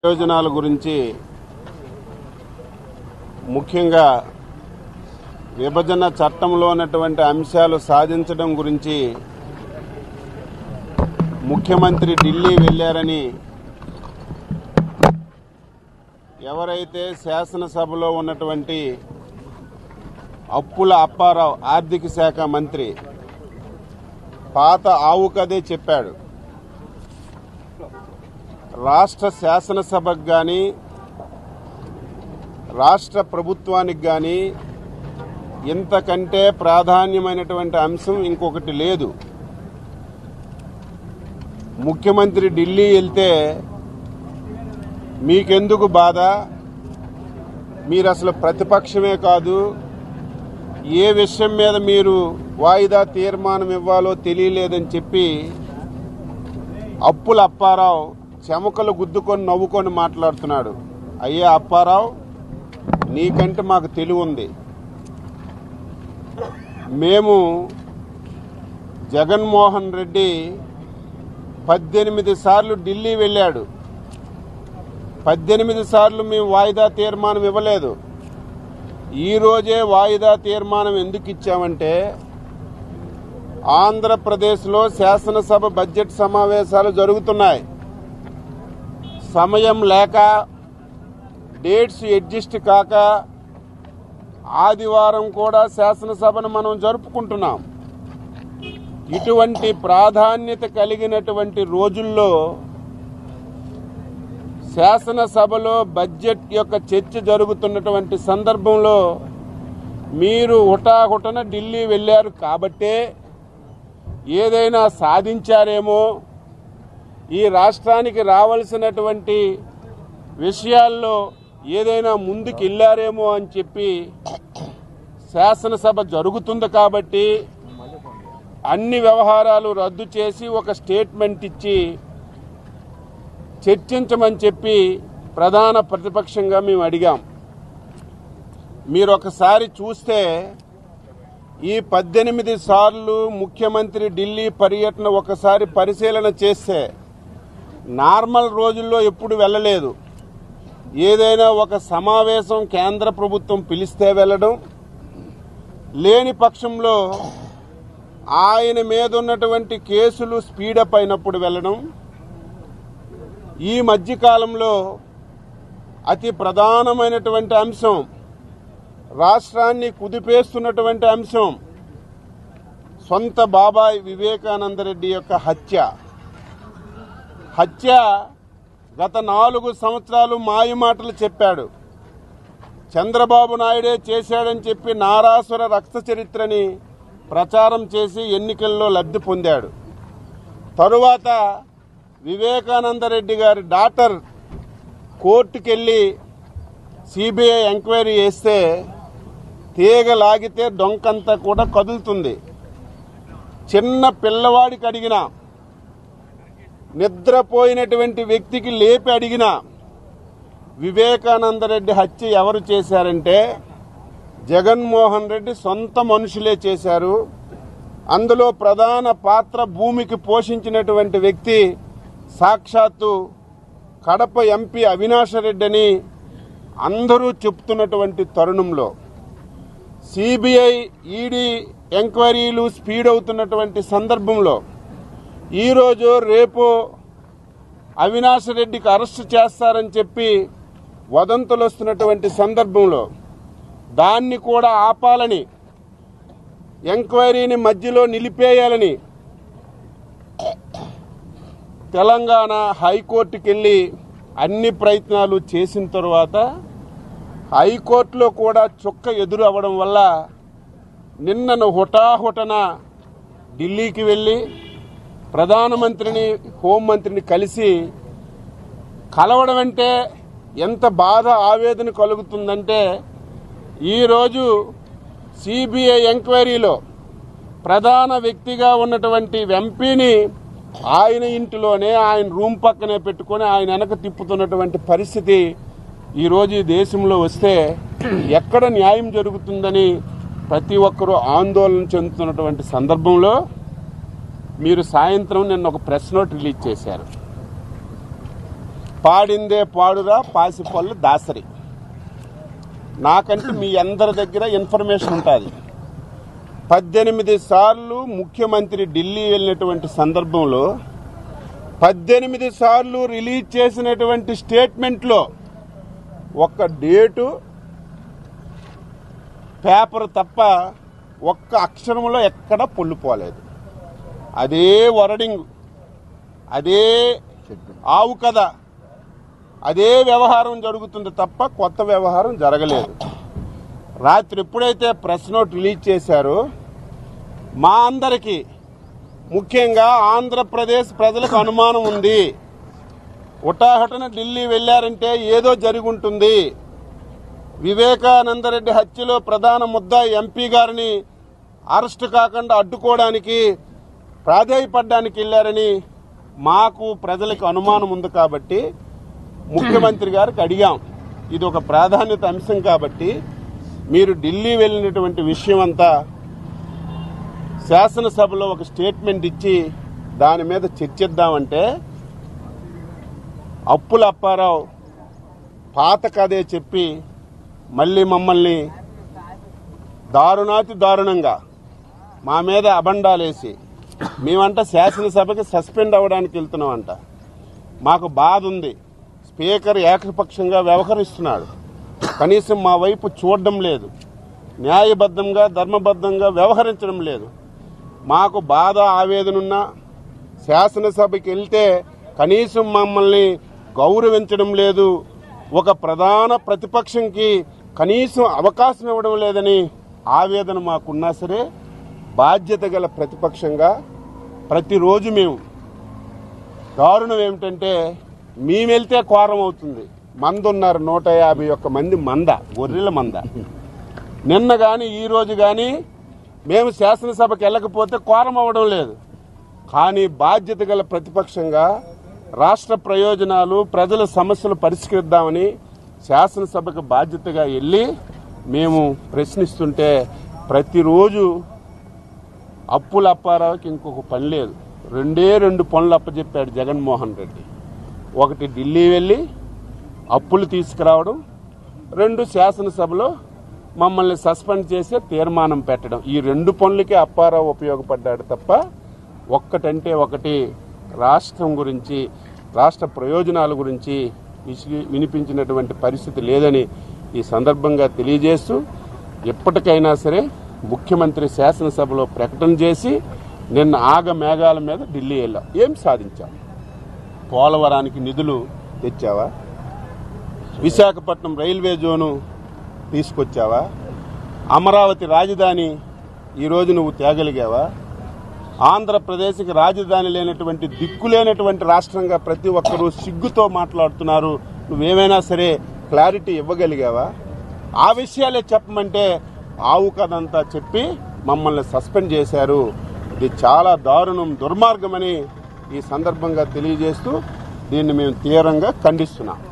ప్రయోజనాల గురించి ముఖ్యంగా విభజన చట్టంలో ఉన్నటువంటి అంశాలు సాధించడం గురించి ముఖ్యమంత్రి ఢిల్లీ వెళ్ళారని ఎవరైతే శాసనసభలో ఉన్నటువంటి అప్పుల అప్పారావు ఆర్థిక శాఖ మంత్రి పాత ఆవు కదే చెప్పాడు రాష్ట్ర శాసనసభకు కానీ రాష్ట్ర ప్రభుత్వానికి కానీ ఇంతకంటే ప్రాధాన్యమైనటువంటి అంశం ఇంకొకటి లేదు ముఖ్యమంత్రి ఢిల్లీ వెళ్తే మీకెందుకు బాధ మీరు అసలు ప్రతిపక్షమే కాదు ఏ విషయం మీద మీరు వాయిదా తీర్మానం ఇవ్వాలో తెలియలేదని చెప్పి అప్పుల అప్పారావు చెమకలు గుద్దుకొని నవ్వుకొని మాట్లాడుతున్నాడు అయ్యా అప్పారావు నీకంటే మాకు తెలివి ఉంది మేము జగన్మోహన్ రెడ్డి పద్దెనిమిది సార్లు ఢిల్లీ వెళ్ళాడు పద్దెనిమిది సార్లు మేము వాయిదా తీర్మానం ఇవ్వలేదు ఈ రోజే వాయిదా తీర్మానం ఎందుకు ఇచ్చామంటే ఆంధ్రప్రదేశ్లో శాసనసభ బడ్జెట్ సమావేశాలు జరుగుతున్నాయి సమయం లేక డేట్స్ అడ్జస్ట్ కాక ఆదివారం కూడా శాసనసభను మనం జరుపుకుంటున్నాం ఇటువంటి ప్రాధాన్యత కలిగినటువంటి రోజుల్లో శాసనసభలో బడ్జెట్ యొక్క చర్చ జరుగుతున్నటువంటి సందర్భంలో మీరు హుటాహుటన ఢిల్లీ వెళ్ళారు కాబట్టే ఏదైనా సాధించారేమో ఈ రాష్ట్రానికి రావాల్సినటువంటి విషయాల్లో ఏదైనా ముందుకు వెళ్ళారేమో అని చెప్పి శాసనసభ జరుగుతుంది కాబట్టి అన్ని వ్యవహారాలు రద్దు చేసి ఒక స్టేట్మెంట్ ఇచ్చి చర్చించమని చెప్పి ప్రధాన ప్రతిపక్షంగా మేము అడిగాం మీరు ఒకసారి చూస్తే ఈ పద్దెనిమిది సార్లు ముఖ్యమంత్రి ఢిల్లీ పర్యటన ఒకసారి పరిశీలన చేస్తే నార్మల్ రోజుల్లో ఎప్పుడు వెళ్ళలేదు ఏదైనా ఒక సమావేశం కేంద్ర ప్రభుత్వం పిలిస్తే వెళ్ళడం లేని పక్షంలో ఆయన మీద ఉన్నటువంటి కేసులు స్పీడప్ అయినప్పుడు వెళ్ళడం ఈ మధ్యకాలంలో అతి ప్రధానమైనటువంటి అంశం రాష్ట్రాన్ని కుదిపేస్తున్నటువంటి అంశం సొంత బాబాయ్ వివేకానందరెడ్డి యొక్క హత్య హత్య గత నాలుగు సంవత్సరాలు మాయమాటలు చెప్పాడు చంద్రబాబు నాయుడే చేశాడని చెప్పి నారాసుర రక్త చరిత్రని ప్రచారం చేసి ఎన్నికల్లో లబ్ధి పొందాడు తరువాత వివేకానందరెడ్డి గారి డాటర్ కోర్టుకెళ్ళి సిబిఐ ఎంక్వైరీ చేస్తే తీగ లాగితే డొంకంతా కూడా కదులుతుంది చిన్న పిల్లవాడికి అడిగిన నిద్రపోయినటువంటి వ్యక్తికి లేపి అడిగిన వివేకానందరెడ్డి హత్య ఎవరు చేశారంటే జగన్మోహన్ రెడ్డి సొంత మనుషులే చేశారు అందులో ప్రధాన పాత్ర భూమికి పోషించినటువంటి వ్యక్తి సాక్షాత్తు కడప ఎంపీ అవినాష్ రెడ్డి అని అందరూ చెప్తున్నటువంటి తరుణంలో సిబిఐ ఈడీ ఎంక్వైరీలు స్పీడ్ అవుతున్నటువంటి సందర్భంలో ఈరోజు రేపు అవినాష్ రెడ్డికి అరెస్ట్ చేస్తారని చెప్పి వదంతులు వస్తున్నటువంటి సందర్భంలో దాన్ని కూడా ఆపాలని ఎంక్వైరీని మధ్యలో నిలిపేయాలని తెలంగాణ హైకోర్టుకి వెళ్ళి అన్ని ప్రయత్నాలు చేసిన తరువాత హైకోర్టులో కూడా చుక్క ఎదురు అవ్వడం వల్ల నిన్నను హుటాహుటన ఢిల్లీకి వెళ్ళి ప్రధానమంత్రిని హోంమంత్రిని కలిసి కలవడం అంటే ఎంత బాధ ఆవేదన కలుగుతుందంటే ఈరోజు సిబిఐ ఎంక్వైరీలో ప్రధాన వ్యక్తిగా ఉన్నటువంటి ఎంపీని ఆయన ఇంటిలోనే ఆయన రూమ్ పక్కనే పెట్టుకొని ఆయన వెనక తిప్పుతున్నటువంటి పరిస్థితి ఈరోజు ఈ దేశంలో వస్తే ఎక్కడ న్యాయం జరుగుతుందని ప్రతి ఒక్కరూ ఆందోళన చెందుతున్నటువంటి సందర్భంలో మీరు సాయంత్రం నిన్న ఒక ప్రెస్ నోట్ రిలీజ్ చేశారు పాడిందే పాడురా పాసిపళ్ళు దాసరి నాకంటే మీ అందరి దగ్గర ఇన్ఫర్మేషన్ ఉంటుంది పద్దెనిమిది సార్లు ముఖ్యమంత్రి ఢిల్లీ వెళ్ళినటువంటి సందర్భంలో పద్దెనిమిది సార్లు రిలీజ్ చేసినటువంటి స్టేట్మెంట్లో ఒక్క డేటు పేపర్ తప్ప ఒక్క అక్షరంలో ఎక్కడ పొల్లుపోలేదు అదే వరడింగ్ అదే ఆవు కథ అదే వ్యవహారం జరుగుతుంది తప్ప కొత్త వ్యవహారం జరగలేదు రాత్రి ఎప్పుడైతే ప్రెస్ నోట్ రిలీజ్ చేశారో మా అందరికీ ముఖ్యంగా ఆంధ్రప్రదేశ్ ప్రజలకు అనుమానం ఉంది ఉటాహటన ఢిల్లీ వెళ్ళారంటే ఏదో జరిగి ఉంటుంది వివేకానందరెడ్డి హత్యలో ప్రధాన ముద్ద ఎంపీ గారిని అరెస్టు కాకుండా అడ్డుకోవడానికి ప్రాధాయపడ్డానికి వెళ్ళారని మాకు ప్రజలకు అనుమానం ఉంది కాబట్టి ముఖ్యమంత్రి గారికి అడిగాం ఇది ఒక ప్రాధాన్యత అంశం కాబట్టి మీరు ఢిల్లీ వెళ్ళినటువంటి విషయం అంతా శాసనసభలో ఒక స్టేట్మెంట్ ఇచ్చి దాని మీద చర్చిద్దామంటే అప్పుల అప్పారావు పాత కథే చెప్పి మళ్ళీ మమ్మల్ని దారుణాతి దారుణంగా మా మీద అబండాలేసి మేమంట శాసనసభకి సస్పెండ్ అవ్వడానికి వెళ్తున్నామంట మాకు బాధ ఉంది స్పీకర్ ఏకపక్షంగా వ్యవహరిస్తున్నాడు కనీసం మా వైపు చూడడం లేదు న్యాయబద్ధంగా ధర్మబద్ధంగా వ్యవహరించడం లేదు మాకు బాధ ఆవేదన ఉన్నా శాసనసభకి వెళ్తే కనీసం మమ్మల్ని గౌరవించడం లేదు ఒక ప్రధాన ప్రతిపక్షంకి కనీసం అవకాశం ఇవ్వడం లేదని ఆవేదన మాకున్నా సరే బాధ్యత గల ప్రతిపక్షంగా ప్రతిరోజు మేము దారుణం ఏమిటంటే మేము వెళ్తే కోరం అవుతుంది మంద ఉన్నారు నూట యాభై ఒక్క మంది మంద గొర్రెల మంద నిన్న కానీ ఈ రోజు కానీ మేము శాసనసభకి వెళ్ళకపోతే కోరం అవ్వడం లేదు కానీ బాధ్యత గల ప్రతిపక్షంగా రాష్ట్ర ప్రయోజనాలు ప్రజల సమస్యలు పరిష్కరిద్దామని శాసనసభకు బాధ్యతగా వెళ్ళి మేము ప్రశ్నిస్తుంటే ప్రతిరోజు అప్పుల అప్పారావుకి ఇంకొక పని లేదు రెండే రెండు పనులు అప్పచెప్పాడు జగన్మోహన్ రెడ్డి ఒకటి ఢిల్లీ వెళ్ళి అప్పులు తీసుకురావడం రెండు శాసనసభలో మమ్మల్ని సస్పెండ్ చేసే తీర్మానం పెట్టడం ఈ రెండు పనులకే అప్పారావు ఉపయోగపడ్డాడు తప్ప ఒక్కటంటే ఒకటి రాష్ట్రం గురించి రాష్ట్ర ప్రయోజనాల గురించి విసి- వినిపించినటువంటి పరిస్థితి లేదని ఈ సందర్భంగా తెలియజేస్తూ ఎప్పటికైనా సరే ముఖ్యమంత్రి శాసనసభలో ప్రకటన చేసి నిన్న ఆగ మేఘాల మీద ఢిల్లీ వెళ్ళాం ఏం సాధించాం పోలవరానికి నిధులు తెచ్చావా విశాఖపట్నం రైల్వే జోను తీసుకొచ్చావా అమరావతి రాజధాని ఈరోజు నువ్వు తేగలిగావా ఆంధ్రప్రదేశ్కి రాజధాని లేనటువంటి దిక్కు లేనటువంటి రాష్ట్రంగా ప్రతి ఒక్కరూ సిగ్గుతో మాట్లాడుతున్నారు నువ్వేమైనా సరే క్లారిటీ ఇవ్వగలిగావా ఆ విషయాలే చెప్పమంటే ఆవు కథంతా చెప్పి మమ్మల్ని సస్పెండ్ చేశారు ఇది చాలా దారుణం దుర్మార్గమని ఈ సందర్భంగా తెలియజేస్తూ దీన్ని మేము తీవ్రంగా ఖండిస్తున్నాం